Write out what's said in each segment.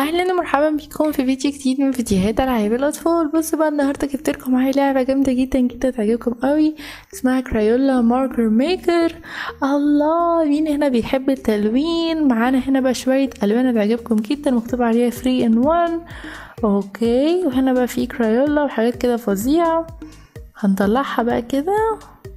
اهلا ومرحبا بكم في فيديو جديد من فيديوهات العاب الاطفال بصوا بقى النهارده جبت لكم معايا لعبه جامده جدا جدا تعجبكم قوي اسمها كرايولا ماركر ميكر الله مين هنا بيحب التلوين معانا هنا بقى شويه الوان هتعجبكم جدا مكتوب عليها 3 ان 1 اوكي وهنا بقى في كرايولا وحاجات كده فظيعه هنطلعها بقى كده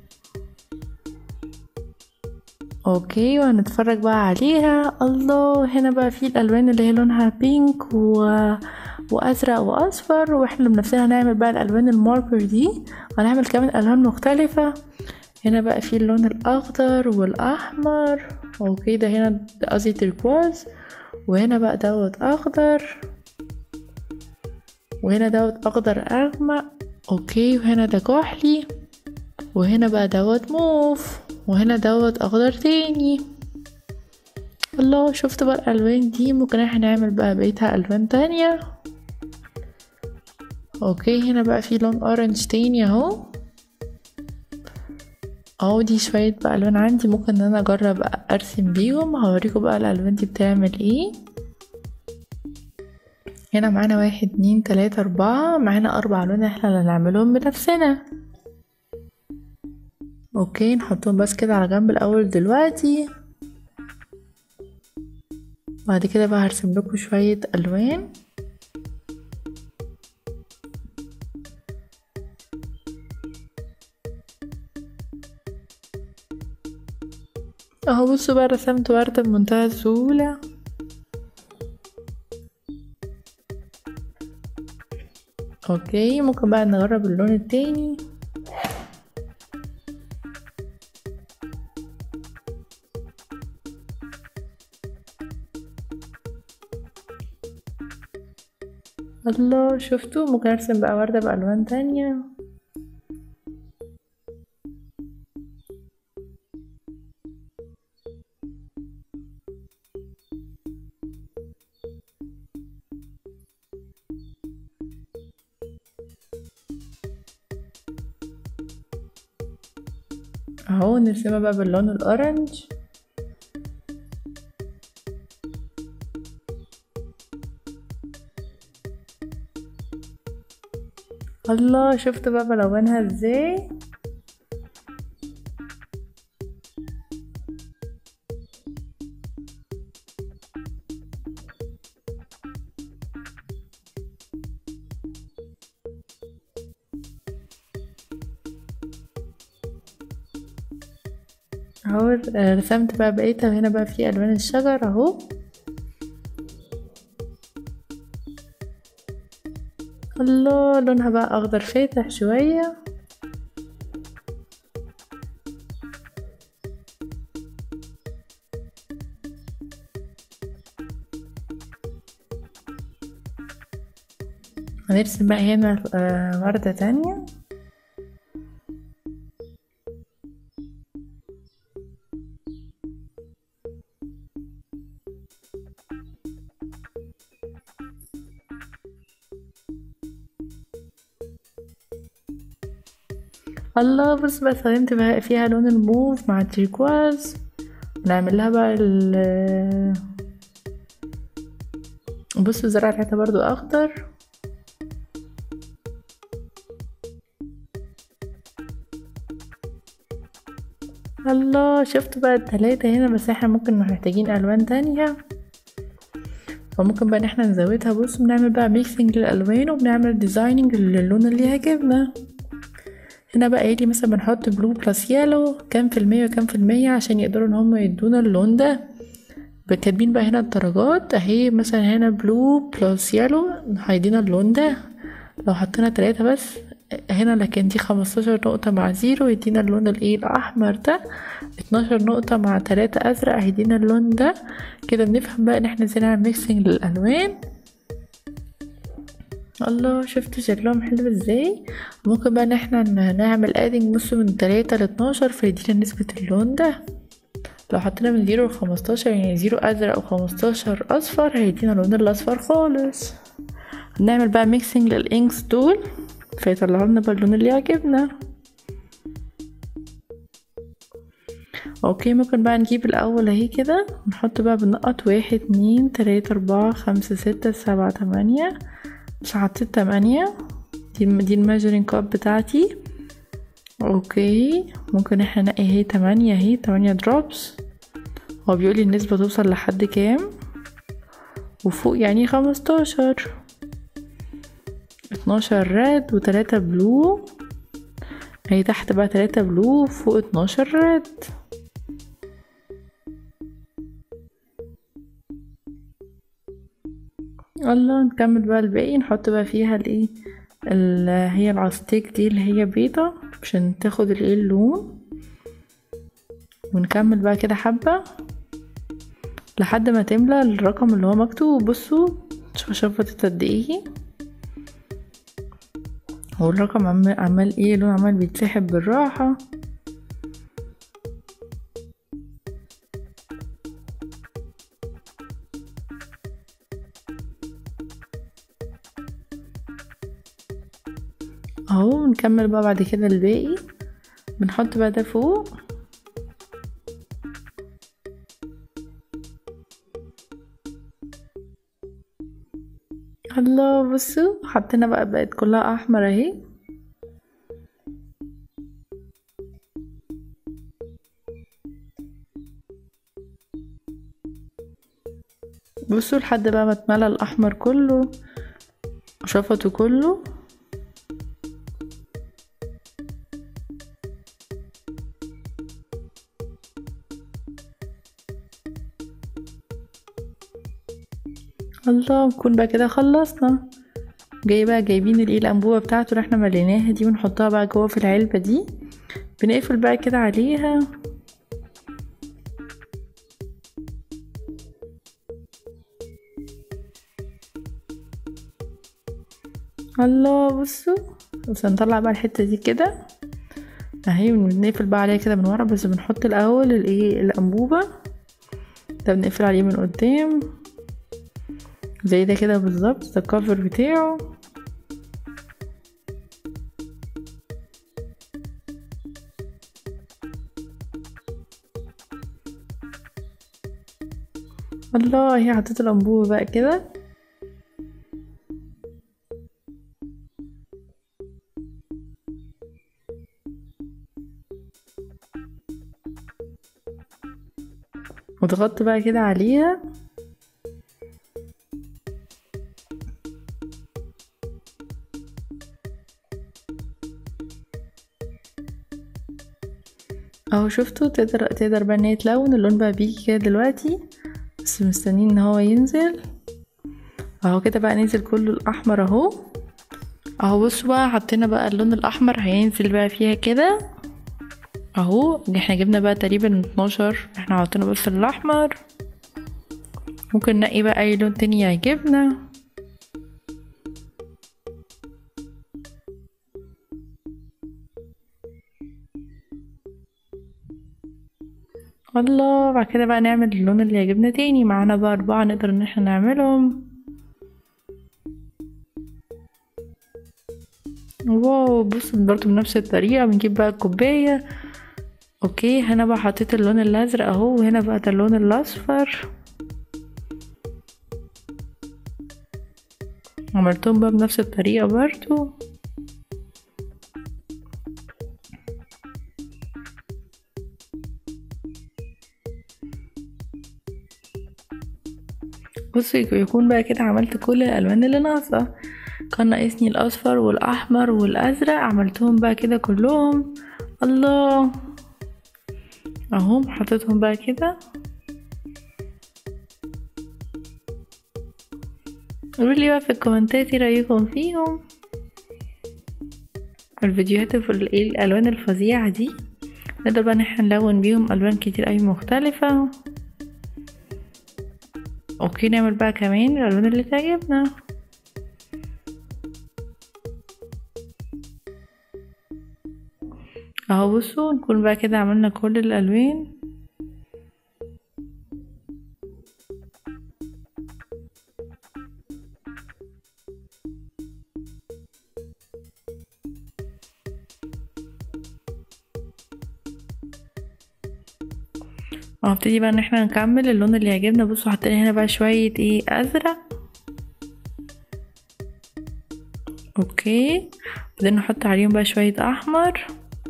اوكي وهنتفرج بقى عليها الله هنا بقى في الالوان اللي هي لونها بينك و... وازرق واصفر واحنا بنفسنا هنعمل بقى الالوان الماركر دي وهنعمل كمان الوان مختلفة هنا بقى في اللون الاخضر والاحمر اوكي ده هنا قصدي تركواز وهنا بقى دوت اخضر وهنا دوت اخضر اغمق اوكي وهنا ده كحلي وهنا بقى دوت موف وهنا دوت اخضر تاني الله شفت بقى الالوان دي ممكن احنا نعمل بقى بقيتها الوان تانية اوكي هنا بقى في لون اورنج تاني اهو اهو دي شوية بقى الوان عندي ممكن ان انا اجرب ارسم بيهم هوريكم بقى الالوان دي بتعمل ايه هنا معانا واحد اتنين تلاتة اربعة معانا اربع الوان احنا اللي هنعملهم بنفسنا اوكي نحطهم بس كده على جنب الاول دلوقتي بعد كده بقى هرسم لكم شوية الوان اهو بصوا بقى رسمت وردة بمنتهى السهولة اوكي ممكن بقى نجرب اللون التاني الله شفتوا ممكن ارسم بقى وردة بألوان تانية اهو نرسمها بقى باللون الاورنج الله شفت بقى بلونها ازاي اهو رسمت بقى بقيتها وهنا بقى في الوان الشجر اهو الله لونها بقى اخضر فاتح شوية هنرسم بقى هنا وردة تانية الله بص بقى استخدمت بقى فيها لون الموف مع التريكواز نعمل لها بقى ال بصوا الزرعة بتاعتها برضو اخضر الله شفتوا بقى التلاتة هنا بس احنا ممكن محتاجين الوان تانية فممكن بقى ان احنا نزودها بصوا بنعمل بقى ميكسنج للالوان وبنعمل ديزايننج للون اللي يعجبنا هنا بقى يجي مثلا بنحط بلو بلس يالو كام في المية وكام في المية عشان يقدروا ان هم يدونا اللون ده كاتبين بقى هنا الدرجات اهي مثلا هنا بلو بلس يالو هيدينا اللون ده لو حطينا تلاتة بس هنا لكن دي خمستاشر نقطة مع زيرو يدينا اللون الايه الأحمر ده اتناشر نقطة مع تلاتة أزرق هيدينا اللون ده كده بنفهم بقى ان احنا ازاي نعمل ميكسنج للألوان الله شفتوا شكلهم حلو ازاي ممكن بقى ان احنا نعمل ادنج بصوا من تلاتة لاتناشر فيدينا نسبة اللون ده لو حطينا من زيرو لخمستاشر يعني زيرو ازرق وخمستاشر اصفر هيدينا اللون الاصفر خالص هنعمل بقى ميكسنج للانكس دول فيطلعوا لنا بقى اللون اللي يعجبنا اوكي ممكن بقى نجيب الاول اهي كده نحط بقى بنقط واحد اتنين تلاتة اربعة خمسة ستة سبعة تمانية مش حطيت تمانية دي دي الميجرينج كاب بتاعتي اوكي ممكن احنا نقي اهي تمانية اهي تمانية دروبس هو بيقولي النسبة توصل لحد كام وفوق يعني خمستاشر اتناشر ريد وتلاتة بلو هي تحت بقى تلاتة بلو فوق اتناشر ريد الله نكمل بقى الباقي نحط بقى فيها الايه ال- هي العصتيك دي اللي هي بيضة عشان تاخد الايه اللون ونكمل بقى كده حبة لحد ما تملى الرقم اللي هو مكتوب بصوا شوفوا شفطت قد ايه هو الرقم عمال, عمال ايه لون عمال بيتسحب بالراحة اهو نكمل بقى بعد كده الباقي بنحط بقى ده فوق الله بصوا حطينا بقى بقت كلها احمر اهي بصوا لحد بقى ما اتملى الاحمر كله وشفطه كله الله نكون بقى كده خلصنا جاي بقى جايبين الايه الانبوبه بتاعته اللي احنا مليناها دي ونحطها بقى جوه في العلبه دي بنقفل بقى كده عليها الله بصوا بس هنطلع بقى الحته دي كده اهي بنقفل بقى عليها كده من ورا بس بنحط الاول الايه الانبوبه ده بنقفل عليه من قدام زي ده كده بالظبط ده الكفر بتاعه الله هي حطيت الانبوبه بقى كده وضغطت بقى كده عليها اهو شفتوا تقدر تقدر بقى ان هي تلون اللون بقى بيجي كده دلوقتي بس مستنيين ان هو ينزل اهو كده بقى نزل كله الاحمر اهو اهو بصوا بقى حطينا بقى اللون الاحمر هينزل بقى فيها كده اهو اللي احنا جبنا بقى تقريبا 12 احنا حطينا بس الاحمر ممكن نقي بقى اي لون تاني يعجبنا الله بعد كده بقى نعمل اللون اللي يعجبنا تاني معانا بقى أربعة نقدر إن احنا نعملهم واو بص برضه بنفس الطريقة بنجيب بقى الكوباية اوكي هنا بقى حطيت اللون الازرق اهو وهنا بقى ده اللون الاصفر عملتهم بقى بنفس الطريقة برضو بصوا يكون بقى كده عملت كل الالوان اللي ناقصه كان ناقصني الاصفر والاحمر والازرق عملتهم بقى كده كلهم الله اهم حطيتهم بقى كده قولولي بقى في الكومنتات ايه رايكم فيهم الفيديوهات في الالوان الفظيعه دي نقدر بقى نحن نلون بيهم الوان كتير اوي مختلفه اوكي نعمل بقى كمان الالوان اللي تعجبنا اهو بصوا نكون بقى كده عملنا كل الالوان وهبتدي بقى ان احنا نكمل اللون اللي يعجبنا بصوا حطينا هنا بقى شوية ايه ازرق اوكي بعدين نحط عليهم بقى شوية احمر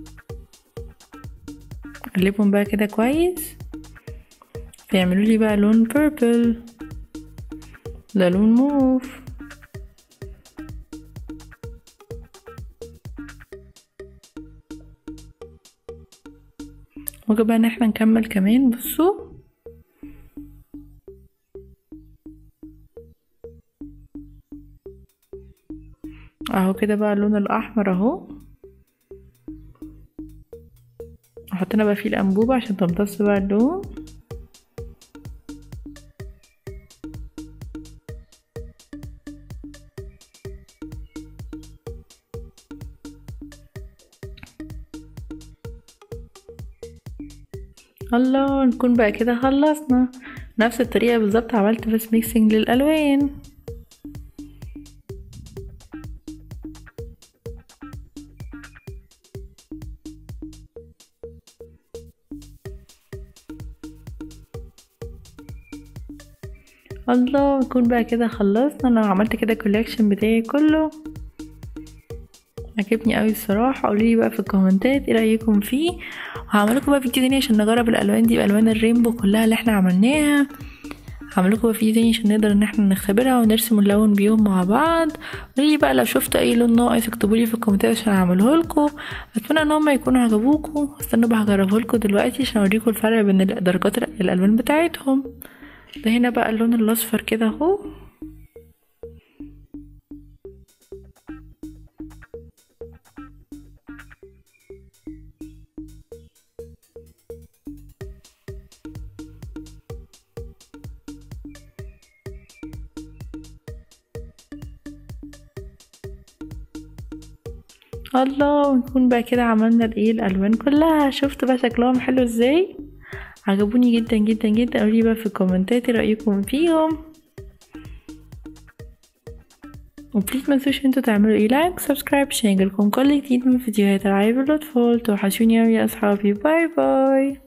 اقلبهم بقى كده كويس فيعملوا لي بقى لون بيربل ده لون موف ممكن بقى ان احنا نكمل كمان بصوا اهو كده بقى اللون الاحمر اهو حطينا بقى فيه الانبوبة عشان تمتص بقى اللون الله نكون بقى كده خلصنا نفس الطريقة بالظبط عملت بس ميكسينج للألوان الله نكون بقى كده خلصنا انا عملت كده كولكشن بتاعي كله عجبني قوي الصراحه قولولي بقى في الكومنتات ايه رايكم فيه وهعمل لكم بقى فيديو تاني عشان نجرب الالوان دي بالوان الرينبو كلها اللي احنا عملناها هعمل لكم بقى فيديو تاني عشان نقدر ان احنا نختبرها ونرسم ونلون بيهم مع بعض قولولي بقى لو شفتوا اي لون ناقص اكتبولي في الكومنتات عشان اعمله لكم اتمنى ان هم يكونوا عجبوكم استنوا بقى هجربه لكم دلوقتي عشان اوريكم الفرق بين درجات الالوان بتاعتهم ده هنا بقى اللون الاصفر كده اهو الله ونكون بقى كده عملنا الايه الالوان كلها شفتوا بقى شكلهم حلو ازاي عجبوني جدا جدا جدا قولي بقى في الكومنتات رايكم فيهم وبليز منسوش انتوا تعملوا ايه لايك سبسكرايب عشان يجيلكم كل جديد من فيديوهات العاب الاطفال توحشوني اوي يا اصحابي باي باي